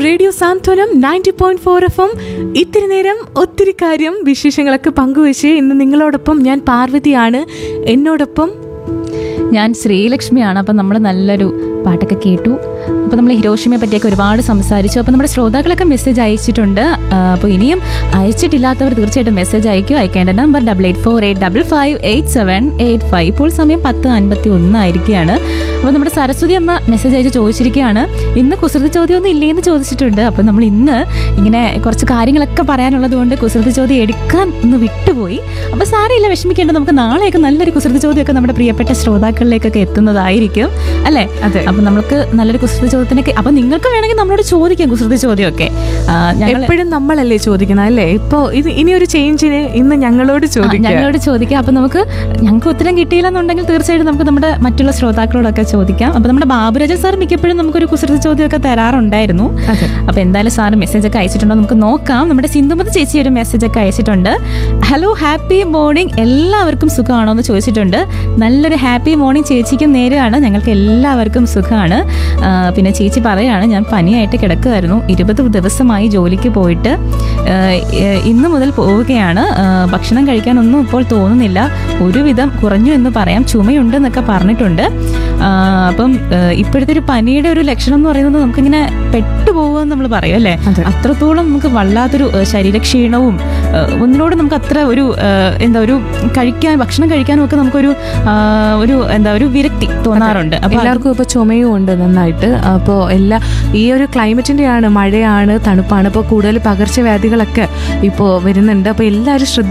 Radio Santhwanam ninety point four F M ഇത്തിരി നേരം ഒത്തിരി കാര്യം വിശേഷങ്ങളൊക്കെ പങ്കുവെച്ച് ഇന്ന് നിങ്ങളോടൊപ്പം ഞാൻ പാർവതിയാണ് എന്നോടൊപ്പം ഞാൻ ശ്രീലക്ഷ്മിയാണ് അപ്പം നമ്മൾ നല്ലൊരു പാട്ടൊക്കെ കേട്ടു അപ്പോൾ നമ്മൾ ഹിരോഷിമയെ പറ്റിയൊക്കെ ഒരുപാട് സംസാരിച്ചു അപ്പോൾ നമ്മുടെ ശ്രോതാക്കളൊക്കെ മെസ്സേജ് അയച്ചിട്ടുണ്ട് അപ്പോൾ ഇനിയും അയച്ചിട്ടില്ലാത്തവർ തീർച്ചയായിട്ടും മെസ്സേജ് അയക്കും അയക്കേണ്ട number double eight four eight double five eight seven eight five ഇപ്പോൾ സമയം പത്ത് അൻപത്തി ഒന്നായിരിക്കുകയാണ് അപ്പോൾ നമ്മുടെ സരസ്വതി അമ്മ മെസ്സേജ് അയച്ച് ചോദിച്ചിരിക്കുകയാണ് ഇന്ന് കുസൃതി ചോദ്യമൊന്നും ഇല്ലേന്ന് ചോദിച്ചിട്ടുണ്ട് അപ്പോൾ നമ്മൾ ഇന്ന് ഇങ്ങനെ കുറച്ച് കാര്യങ്ങളൊക്കെ പറയാനുള്ളത് കൊണ്ട് കുസൃതി ചോദ്യം എടുക്കാൻ ഒന്ന് വിട്ടുപോയി അപ്പോൾ സാരമില്ല വിഷമിക്കേണ്ട നമുക്ക് നാളെയൊക്കെ നല്ലൊരു കുസൃതി ചോദ്യമൊക്കെ നമ്മുടെ പ്രിയപ്പെട്ട ശ്രോതാക്കളിലേക്കൊക്കെ എത്തുന്നതായിരിക്കും അല്ലേ അതെ. അപ്പൊ നമുക്ക് നല്ലൊരു കുസൃതി ചോദ്യത്തിനൊക്കെ അപ്പൊ നിങ്ങൾക്ക് വേണമെങ്കിൽ നമ്മളോട് ചോദിക്കാം കുസൃതി ചോദ്യമൊക്കെ ആ, ഞങ്ങൾ എപ്പോഴും നമ്മളല്ലേ ചോദിക്കണം അല്ലേ ഇപ്പൊ ഇത് ഇനി ഒരു ചേഞ്ചിന് ഇന്ന് ഞങ്ങളോട് ആ, ചോദിക്കാം ഞങ്ങളോട് ചോദിക്കാം അപ്പൊ നമുക്ക് ഞങ്ങൾക്ക് ഉത്തരം കിട്ടിയില്ലെന്നുണ്ടെങ്കിൽ തീർച്ചയായിട്ടും നമുക്ക് നമ്മുടെ മറ്റുള്ള ശ്രോതാക്കളോടൊക്കെ ചോദിക്കാം അപ്പൊ നമ്മുടെ ബാബുരാജൻ സാർ മിക്കപ്പോഴും നമുക്കൊരു കുസൃതി ചോദ്യമൊക്കെ തരാറുണ്ടായിരുന്നു അതെ. അപ്പൊ എന്തായാലും സാറ് മെസ്സേജ് ഒക്കെ അയച്ചിട്ടുണ്ടോ നമുക്ക് നോക്കാം നമ്മുടെ സിന്ധുമതി ചേച്ചി ഒരു മെസ്സേജ് ഒക്കെ അയച്ചിട്ടുണ്ട് ഹലോ ഹാപ്പി മോർണിംഗ് എല്ലാവർക്കും സുഖമാണോ എന്ന് ചോദിച്ചിട്ടുണ്ട് നല്ലൊരു ഹാപ്പി മോർണിംഗ് ചേച്ചിക്കും നേരെയാണ് ഞങ്ങൾക്ക് എല്ലാവർക്കും സുഖമാണ് ആ, പിന്നെ ചേച്ചി പറയാണ് ഞാൻ പനിയായിട്ട് കിടക്കുമായിരുന്നു ഇരുപത് ദിവസമായി ജോലിക്ക് പോയിട്ട് ആ, ഏ- ഇന്ന് മുതൽ പോവുകയാണ് ആ, ഭക്ഷണം കഴിക്കാനൊന്നും ഇപ്പോൾ തോന്നുന്നില്ല ഒരുവിധം കുറഞ്ഞു എന്ന് പറയാം ചുമയുണ്ട് എന്നൊക്കെ പറഞ്ഞിട്ടുണ്ട് ആ, അപ്പം ആ, ഇപ്പോഴത്തെ ഒരു പനിയുടെ ഒരു ലക്ഷണം എന്ന് പറയുന്നത് നമുക്കിങ്ങനെ പെട്ടുപോകുമെന്ന് നമ്മൾ പറയും അല്ലേ അതെ. അത്രത്തോളം നമുക്ക് വല്ലാത്തൊരു ആ, ശരീരക്ഷീണവും ആ, ഒന്നിനോട് നമുക്ക് അത്ര ഒരു ആ, എന്താ ഒരു കഴിക്കാൻ ഭക്ഷണം കഴിക്കാനും ഒക്കെ നമുക്കൊരു ആ, ഒരു എന്താ ഒരു വിരക്തി തോന്നാറുണ്ട് അപ്പൊ അത് എല്ലാവർക്കും ഇപ്പൊ ചുമയും ഉണ്ട് നന്നായിട്ട് അപ്പോൾ എല്ലാ ഈ ഒരു ക്ലൈമറ്റിന്റെ ആണ് മഴയാണ് തണുപ്പാണ് ഇപ്പോൾ കൂടുതൽ പകർച്ചവ്യാധികളൊക്കെ ഇപ്പോൾ വരുന്നുണ്ട് അപ്പോൾ എല്ലാവരും ശ്രദ്ധ